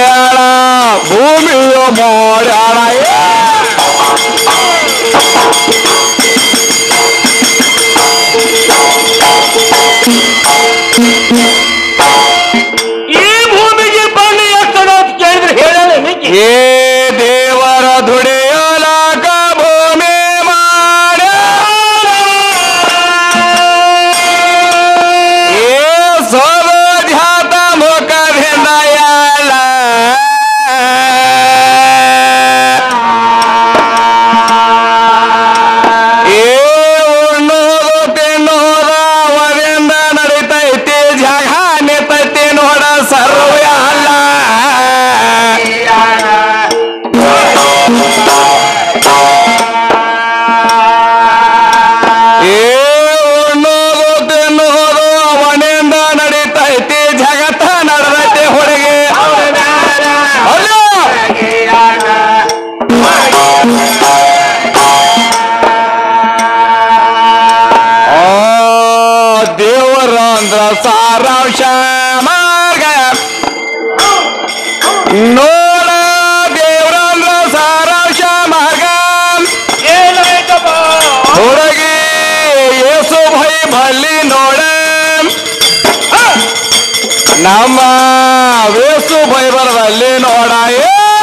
ಮಾಡ್ಯಾಳ ಭೂಮಿಯು ಮಾಡ್ಯಾಳ ಏ! ಈ ಭೂಮಿಗೆ ಬನ್ನಿ ಎಷ್ಟು ಅಂತ ಕೇಳಿದ್ರೆ ಹೇಳಲ್ಲ ನಿಂಗೆ ಏ ದೇವರ ದುಡಿಯಲಾಕ ಭೂಮಿ ಮಾಡ್ಯಾಳ ಏ ಸೋಧ್ಯಾತ ಮುಖದಿಂದ ಯಾಳ ಏ ಉಣ್ಣೋದು ತಿನ್ನೋದು ಅವರಿಂದ ನಡಿತೈತಿ ಜಗ ನಿತೈತಿ ನೋಡ ಸರ್ವ ಅಲ್ಲ ಏ ಉಣ್ಣೋದು ತಿನ್ನೋದು ಅವನಿಂದ ನಡಿತೈತಿ ಜಗತ್ತ ನಡೆದೈತಿ ಹೊರಗೆ ಅಲ್ಲ ಆ ದೇವರ ಅಂದ್ರ ಸಾರಾಂಶ ಮಾರ್ಗ ನೋಡ ದೇವರಂದ್ರ ಸಾರಾಂಶ ಮಾರ್ಗ ಏನಾಯ್ತಪ್ಪ ಹುಡುಗಿ ಯೇಸು ಭೈ ಭಲ್ಲಿ ನೋಡ ನಮ್ಮ ವೇಸು ಭೈ ಬರದಲ್ಲಿ ನೋಡ ಏ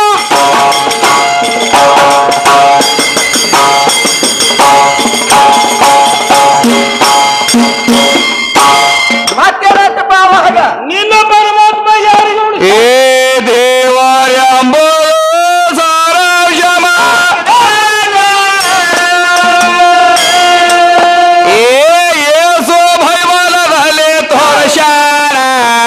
ಮತ್ತೇನಾಯ್ತಪ್ಪ ಅವಾಗ ನಿನ್ನ ಪರಮಾತ್ಮ ಯಾರಿಗೂ ಉಳಿಸ- ಏ ದೇವರೆಂಬ ಸಾರಾಂಶ ಮಾರ್ಗ. ಏ ಯೇಸು ಭೈ ಬರದಲ್ಲಿ ತೋರ್ಸ್ಯಾಳ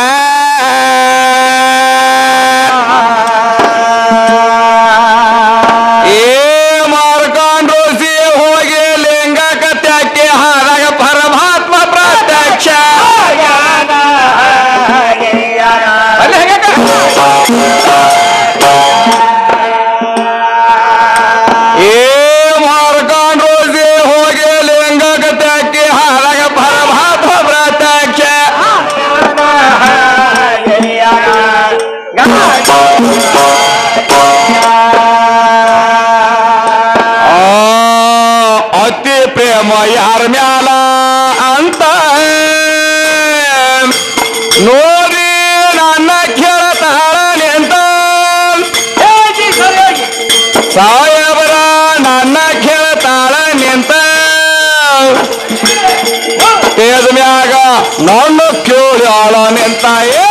ಏ ಮಾರ್ಕೊಂಡ್ರು ಸಿ ಹೋಗಿ ಲಿಂಗ ಕತ್ಯಾಕೆ ಹಾರಾಗ ಪರಮಾತ್ಮ ಪ್ರತ್ಯಕ್ಷ ಅಲ್ಲಿ ಹೆಂಗಕ್ಕ? ಏ ಮಾರ್ಕೊಂಡ್ರು ಸಿ ಹೋಗಿ ಲಿಂಗ ಕತ್ಯಾಕೆ ಹಾರಾಗ ಪರಮಾತ್ಮ ಪ್ರತ್ಯಕ್ಷ ಆ, ಅತಿ ಪ್ರೇಮ ಯಾರ ಮ್ಯಾಲ ಅಂತ ನೋಡಿ ನನ್ನ ಕೇಳತಾಳ ನಿಂತ ಹೇಳಿ ಸರಿಯಾಗಿ ಸಾಯಬರ ನನ್ನ ಕೇಳತಾಳ ನಿಂತ ತೇಜ ಮ್ಯಾಗ ನನ್ನ ಕೇಳ್ಯಾಳ ನಿಂತ ಏ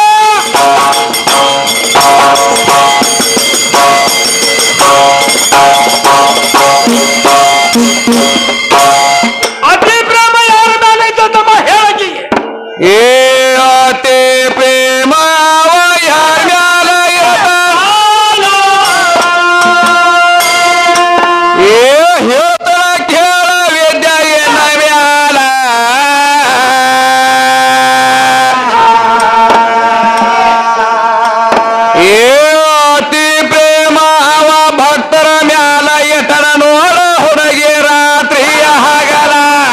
ಅತಿ ಪ್ರೇಮ ಯಾರ ಮೇಲೆ ಇದ್ದಮ್ಮ ಹೇಳಕ್ಕೆ ಏ ಅತಿ ಪ್ರೇಮ ಯಾರ ಮ್ಯಾಲ ಇರತಾಳ? ಏ ಹೇಳ್ತಾಳ ಕೇಳ ವಿದ್ಯೆ ಏನ ಮ್ಯಾಲ ಏ ಅತಿ ಪ್ರೇಮ ಅವ ಭಕ್ತರ ಮ್ಯಾಲ ಎಟನ ನೋಡ ಹುಡುಗಿ ರಾತ್ರಿಯ ಹಗಲ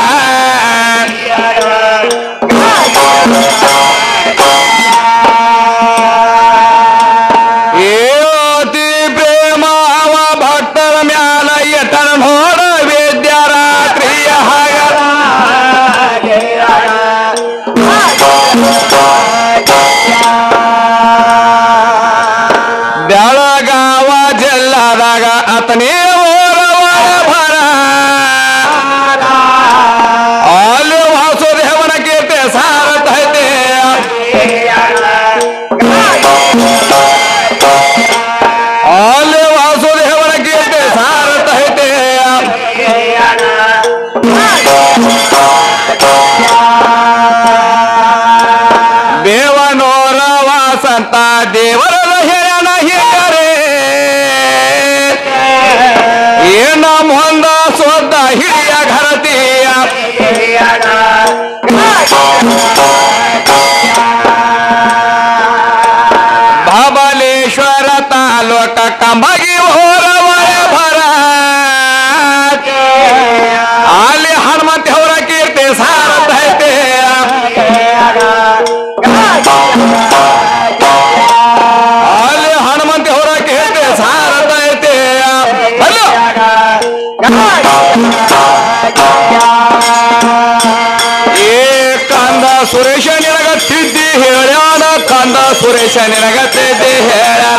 ಏ ಅತಿ ಪ್ರೇಮ ಅವ ಭಕ್ತರ ಮ್ಯಾಲ ಎಟನ ನೋಡ ವಿದ್ಯಾ ರಾತ್ರಿಯ ಹಗಲ ಬೆಳಗಾವ ಜಿಲ್ಲಾದಾಗ ಅತನೇ ಓರವರ ಭರ ಅಲ್ಲಿ ವಾಸುದೇವನ ಕೀರ್ತಿ ಸಾರತೈತೆ ಅಲ್ಲಿ ವಾಸುದೇವನ ಕೀರ್ತಿ ಸಾರತೈತೆ ದೇವನೋರ ವಾಸಂತ ದೇವರ ಹೇಳನ ಹಿಡರೆ ಏನ ಹೊಂದ ಸೋದ ಹಿಡಿಯ ಘರತಿಯ ಬಾಬಲೇಶ್ವರ ತಾಲೂಕ ಕಂಬಗಿ ಹೋರವರ ಭರ ಅಲ್ಲಿ ಹನುಮಂತ ಅವರ ಕೀರ್ತಿ ಸಾರತೈತೆ ಅಲ್ಲಿ ಹನುಮ ಗಣೇಶ ನಿನಗತ್ತೈತಿ ಹೇಳಣ